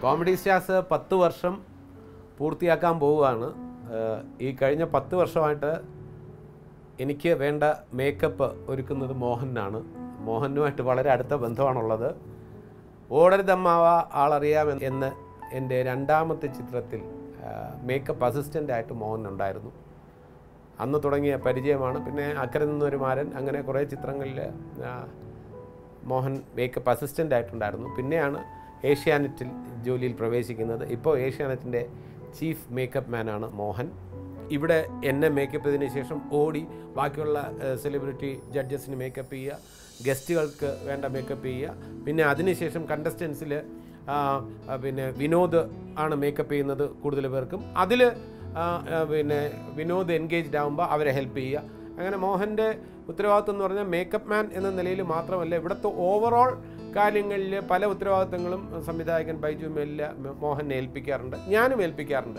comedy stars പത്ത് വർഷം പൂർത്തിയാക്കാൻ പോവുകയാണ് ഏഹ് ഈ കഴിഞ്ഞ പത്ത് വർഷമായിട്ട് എനിക്ക് വേണ്ട മേക്കപ്പ് ഒരുക്കുന്നത് മോഹനാണ് മോഹനുമായിട്ട് വളരെ അടുത്ത ബന്ധമാണുള്ളത് ഓടരുതമ്മാവ ആളറിയാം എന്ന് എൻ്റെ രണ്ടാമത്തെ ചിത്രത്തിൽ മേക്കപ്പ് അസിസ്റ്റൻ്റായിട്ട് മോഹൻ ഉണ്ടായിരുന്നു അന്ന് തുടങ്ങിയ പരിചയമാണ് പിന്നെ അക്കരെ നിന്നൊരു മാരൻ അങ്ങനെ കുറേ ചിത്രങ്ങളിൽ മോഹൻ മേക്കപ്പ് അസിസ്റ്റൻ്റ് ആയിട്ടുണ്ടായിരുന്നു പിന്നെയാണ് ഏഷ്യാനെറ്റിൽ ജോലിയിൽ പ്രവേശിക്കുന്നത് ഇപ്പോൾ ഏഷ്യാനെറ്റിൻ്റെ ചീഫ് മേക്കപ്പ് മാനാണ് മോഹൻ ഇവിടെ എന്നെ മേക്കപ്പ് ചെയ്തതിന് ശേഷം ഓടി ബാക്കിയുള്ള സെലിബ്രിറ്റി ജഡ്ജസിന് മേക്കപ്പ് ചെയ്യുക ഗസ്റ്റുകൾക്ക് വേണ്ട മേക്കപ്പ് ചെയ്യുക പിന്നെ അതിനുശേഷം കണ്ടസ്റ്റൻസിൽ പിന്നെ വിനോദ് ആണ് മേക്കപ്പ് ചെയ്യുന്നത് കൂടുതൽ പേർക്കും അതിൽ പിന്നെ വിനോദ് എൻഗേജ്ഡ് ആകുമ്പോൾ അവരെ ഹെൽപ്പ് ചെയ്യുക അങ്ങനെ മോഹൻ്റെ ഉത്തരവാദിത്വം എന്ന് പറഞ്ഞാൽ മേക്കപ്പ് മാൻ എന്ന നിലയിൽ മാത്രമല്ല ഇവിടുത്തെ ഓവറോൾ കാര്യങ്ങളിൽ പല ഉത്തരവാദിത്തങ്ങളും സംവിധായകൻ ബൈജു മെല്ല മോഹനെ ഏൽപ്പിക്കാറുണ്ട് ഞാനും ഏൽപ്പിക്കാറുണ്ട്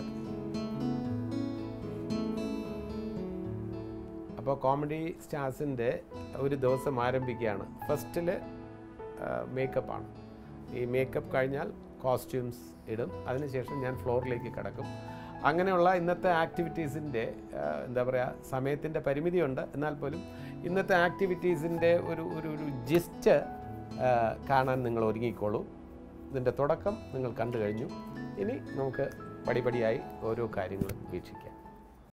അപ്പോൾ കോമഡി സ്റ്റാർസിൻ്റെ ഒരു ദിവസം ആരംഭിക്കുകയാണ് ഫസ്റ്റിൽ മേക്കപ്പാണ് ഈ മേക്കപ്പ് കഴിഞ്ഞാൽ കോസ്റ്റ്യൂംസ് ഇടും അതിനുശേഷം ഞാൻ ഫ്ലോറിലേക്ക് കിടക്കും അങ്ങനെയുള്ള ഇന്നത്തെ ആക്ടിവിറ്റീസിൻ്റെ എന്താ പറയുക സമയത്തിൻ്റെ പരിമിതിയുണ്ട് എന്നാൽ പോലും ഇന്നത്തെ ആക്ടിവിറ്റീസിൻ്റെ ഒരു ഒരു ഒരു ജിസ്റ്റ് കാണാൻ നിങ്ങൾ ഒരുങ്ങിക്കോളൂ ഇതിൻ്റെ തുടക്കം നിങ്ങൾ കണ്ടു കഴിഞ്ഞു ഇനി നമുക്ക് പടിപടിയായി ഓരോ കാര്യങ്ങളും വീക്ഷിക്കാം